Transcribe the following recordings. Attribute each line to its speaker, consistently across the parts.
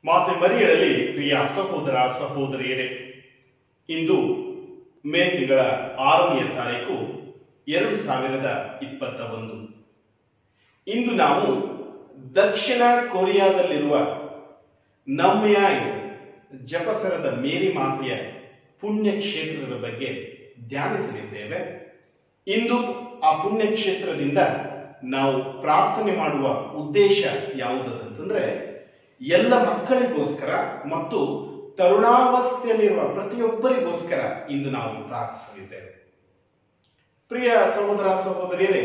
Speaker 1: ಮಾತೆ ಮರಿಯಳಲ್ಲಿ ಪ್ರಿಯ ಸಹೋದರ ಸಹೋದರಿಯರೇ ಇಂದು ಮೇ ತಿಂಗಳ ಆರನೆಯ ತಾರೀಕು ಎರಡು ಸಾವಿರದ ಇಪ್ಪತ್ತ ಒಂದು ಇಂದು ನಾವು ದಕ್ಷಿಣ ಕೊರಿಯಾದಲ್ಲಿರುವ ನಮ್ಯಾಯ್ ಜಪಸರದ ಮೇರಿ ಮಾತೆಯ ಪುಣ್ಯ ಕ್ಷೇತ್ರದ ಬಗ್ಗೆ ಧ್ಯಾನಿಸಲಿದ್ದೇವೆ ಇಂದು ಆ ಪುಣ್ಯ ಕ್ಷೇತ್ರದಿಂದ ನಾವು ಪ್ರಾರ್ಥನೆ ಮಾಡುವ ಉದ್ದೇಶ ಯಾವುದಂತಂದ್ರೆ ಎಲ್ಲ ಮಕ್ಕಳಿಗೋಸ್ಕರ ಮತ್ತು ತರುಣಾವಸ್ಥೆಯಲ್ಲಿರುವ ಪ್ರತಿಯೊಬ್ಬರಿಗೋಸ್ಕರ ಇಂದು ನಾವು ಪ್ರಾರ್ಥಿಸಲಿದ್ದೇವೆ ಪ್ರಿಯ ಸಹೋದರ ಸಹೋದರಿಯರೇ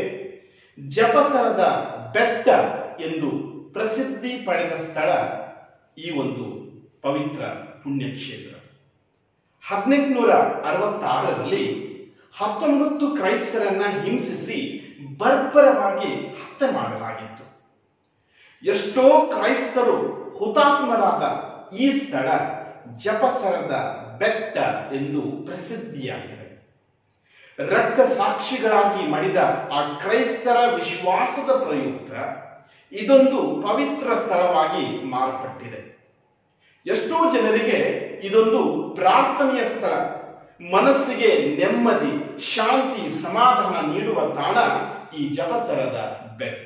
Speaker 1: ಜಪಸರದ ಬೆಟ್ಟ ಎಂದು ಪ್ರಸಿದ್ಧಿ ಪಡೆದ ಸ್ಥಳ ಈ ಒಂದು ಪವಿತ್ರ ಪುಣ್ಯಕ್ಷೇತ್ರ ಹದಿನೆಂಟುನೂರ ಅರವತ್ತಾರರಲ್ಲಿ ಹತ್ತೊಂಬತ್ತು ಕ್ರೈಸ್ತರನ್ನ ಹಿಂಸಿಸಿ ಬರ್ಬರವಾಗಿ ಹತ್ಯೆ ಮಾಡಲಾಗಿತ್ತು ಎಷ್ಟೋ ಕ್ರೈಸ್ತರು ಹುತಾತ್ಮರಾದ ಈ ಸ್ಥಳ ಜಪಸರದ ಬೆಟ್ಟ ಎಂದು ಪ್ರಸಿದ್ಧಿಯಾಗಿದೆ ರಕ್ತ ಸಾಕ್ಷಿಗಳಾಗಿ ಮಡಿದ ಆ ಕ್ರೈಸ್ತರ ವಿಶ್ವಾಸದ ಪ್ರಯುಕ್ತ ಇದೊಂದು ಪವಿತ್ರ ಸ್ಥಳವಾಗಿ ಮಾರ್ಪಟ್ಟಿದೆ ಎಷ್ಟೋ ಜನರಿಗೆ ಇದೊಂದು ಪ್ರಾರ್ಥನೆಯ ಸ್ಥಳ ಮನಸ್ಸಿಗೆ ನೆಮ್ಮದಿ ಶಾಂತಿ ಸಮಾಧಾನ ನೀಡುವ ತಾಣ ಈ ಜಪಸರದ ಬೆಟ್ಟ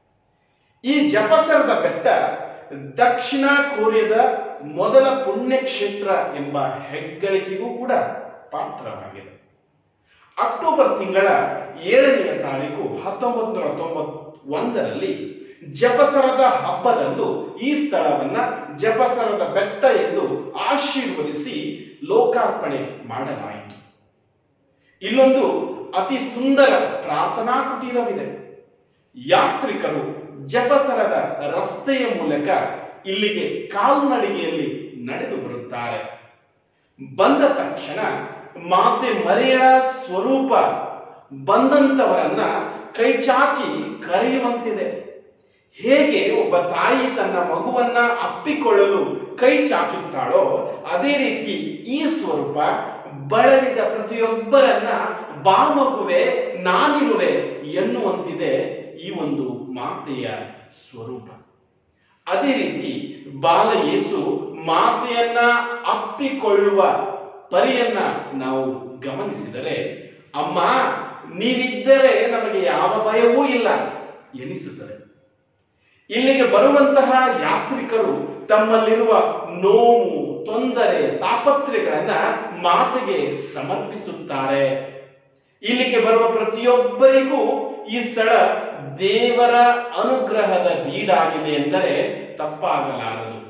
Speaker 1: ಈ ಜಪಸರದ ಬೆಟ್ಟ ದಕ್ಷಿಣ ಕೊರಿಯಾದ ಮೊದಲ ಪುಣ್ಯಕ್ಷೇತ್ರ ಎಂಬ ಹೆಗ್ಗಳಿಕೆಗೂ ಕೂಡ ಪಾತ್ರವಾಗಿದೆ ಅಕ್ಟೋಬರ್ ತಿಂಗಳ ಏಳನೆಯ ತಾರೀಕು ಹತ್ತೊಂಬತ್ತು ನೂರ ತೊಂಬತ್ ಒಂದರಲ್ಲಿ ಜಪಸರದ ಹಬ್ಬದಂದು ಈ ಸ್ಥಳವನ್ನ ಜಪಸರದ ಬೆಟ್ಟ ಎಂದು ಆಶೀರ್ವದಿಸಿ ಲೋಕಾರ್ಪಣೆ ಮಾಡಲಾಯಿತು ಇಲ್ಲೊಂದು ಅತಿ ಸುಂದರ ಪ್ರಾರ್ಥನಾ ಕುಟೀರವಿದೆ ಯಾತ್ರಿಕರು ಜಪಸರದ ರಸ್ತೆಯ ಮೂಲಕ ಇಲ್ಲಿಗೆ ಕಾಲ್ನಡಿಗೆಯಲ್ಲಿ ನಡೆದು ಬರುತ್ತಾರೆ ಬಂದ ತಕ್ಷಣ ಮಾತೆ ಮರಿಯಳ ಸ್ವರೂಪ ಬಂದಂತವರನ್ನ ಕೈ ಚಾಚಿ ಕರೆಯುವಂತಿದೆ ಹೇಗೆ ಒಬ್ಬ ತಾಯಿ ತನ್ನ ಮಗುವನ್ನ ಅಪ್ಪಿಕೊಳ್ಳಲು ಕೈ ಚಾಚುತ್ತಾಳೋ ಅದೇ ರೀತಿ ಈ ಸ್ವರೂಪ ಬಳಲಿದ ಪ್ರತಿಯೊಬ್ಬರನ್ನ ಬಾ ಮಗುವೆ ನಾನಿರುವೆ ಎನ್ನುವಂತಿದೆ ಈ ಒಂದು ಮಾತೆಯ ಸ್ವರೂಪ ಅದೇ ರೀತಿ ಬಾಲ ಯೇಸು ಮಾತೆಯನ್ನ ಅಪ್ಪಿಕೊಳ್ಳುವ ಪರಿಯನ್ನ ನಾವು ಗಮನಿಸಿದರೆ ಅಮ್ಮ ನೀವಿದ್ದರೆ ನಮಗೆ ಯಾವ ಭಯವೂ ಇಲ್ಲ ಎನಿಸುತ್ತದೆ ಇಲ್ಲಿಗೆ ಬರುವಂತಹ ಯಾತ್ರಿಕರು ತಮ್ಮಲ್ಲಿರುವ ನೋವು ತೊಂದರೆ ತಾಪತ್ರೆಗಳನ್ನ ಮಾತೆಗೆ ಸಮರ್ಪಿಸುತ್ತಾರೆ ಇಲ್ಲಿಗೆ ಬರುವ ಪ್ರತಿಯೊಬ್ಬರಿಗೂ ಈ ಸ್ಥಳ ದೇವರ ಅನುಗ್ರಹದ ಬೀಡಾಗಿದೆ ಎಂದರೆ ತಪ್ಪಾಗಲಾರದು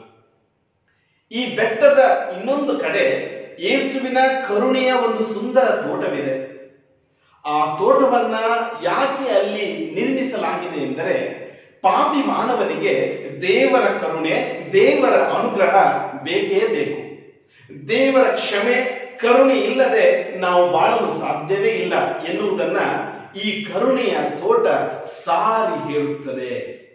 Speaker 1: ಈ ಬೆಟ್ಟದ ಇನ್ನೊಂದು ಕಡೆ ಯೇಸುವಿನ ಕರುಣೆಯ ಒಂದು ಸುಂದರ ತೋಟವಿದೆ ಆ ತೋಟವನ್ನ ಯಾಕೆ ಅಲ್ಲಿ ನಿರ್ಮಿಸಲಾಗಿದೆ ಎಂದರೆ ಪಾಪಿ ಮಾನವನಿಗೆ ದೇವರ ಕರುಣೆ ದೇವರ ಅನುಗ್ರಹ ಬೇಕೇ ಬೇಕು ದೇವರ ಕ್ಷಮೆ ಕರುಣೆ ಇಲ್ಲದೆ ನಾವು ಬಾಳಲು ಸಾಧ್ಯವೇ ಇಲ್ಲ ಎನ್ನುವುದನ್ನ ಈ ಕರುಣೆಯ ತೋಟ ಸಾರಿ ಹೇಳುತ್ತದೆ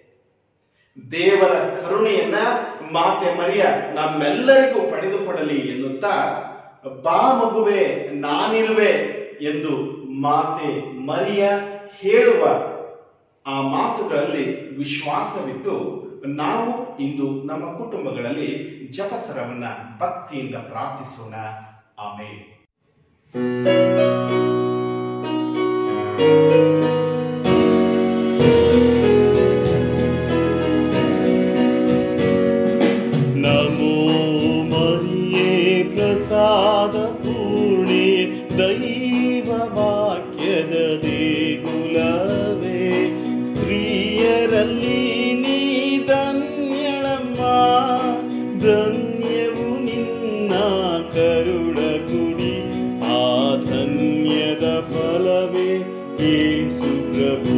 Speaker 1: ದೇವರ ಕರುಣೆಯನ್ನ ಮಾತೆ ಮರಿಯ ನಮ್ಮೆಲ್ಲರಿಗೂ ಪಡೆದುಕೊಡಲಿ ಎನ್ನುತ್ತಾ ಬಾ ಮಗುವೆ ನಾನಿರುವೆ ಎಂದು ಮಾತೆ ಮರಿಯ ಹೇಳುವ ಆ ಮಾತುಗಳಲ್ಲಿ ವಿಶ್ವಾಸವಿಟ್ಟು ನಾವು ಇಂದು ನಮ್ಮ ಕುಟುಂಬಗಳಲ್ಲಿ ಜಪಸರವನ್ನ ಭಕ್ತಿಯಿಂದ ಪ್ರಾರ್ಥಿಸೋಣ ಆಮೇಲೆ
Speaker 2: ನಮೋ ಮರಿಯೇ ಪ್ರಸಾದ ಪೂರ್ಣೆ ದೈವ ವಾಕ್ಯದ ದೇಗುಲವೇ ಸ್ತ್ರೀಯರಲ್ಲಿ ನೀ ಧನ್ಯಳಮ್ಮ ಧನ್ಯವು ನಿನ್ನ ಕರುಳ ಗುಡಿ ಆ ಧನ್ಯದ ಫಲವೇ ಯೇಸು ಪ್ರಭು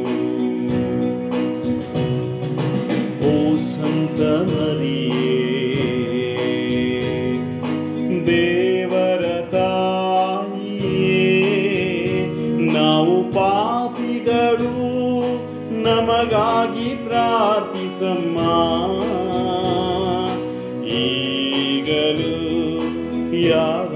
Speaker 2: ಓ ಸಂತ ಮರಿಯೇ ದೇವರ ತಾಯಿಯೇ ನಾವು ಪಾಪಿಗಳು ನಮಗಾಗಿ ಪ್ರಾರ್ಥಿಸಮ್ಮ ಈಗಲೂ ಯಾವ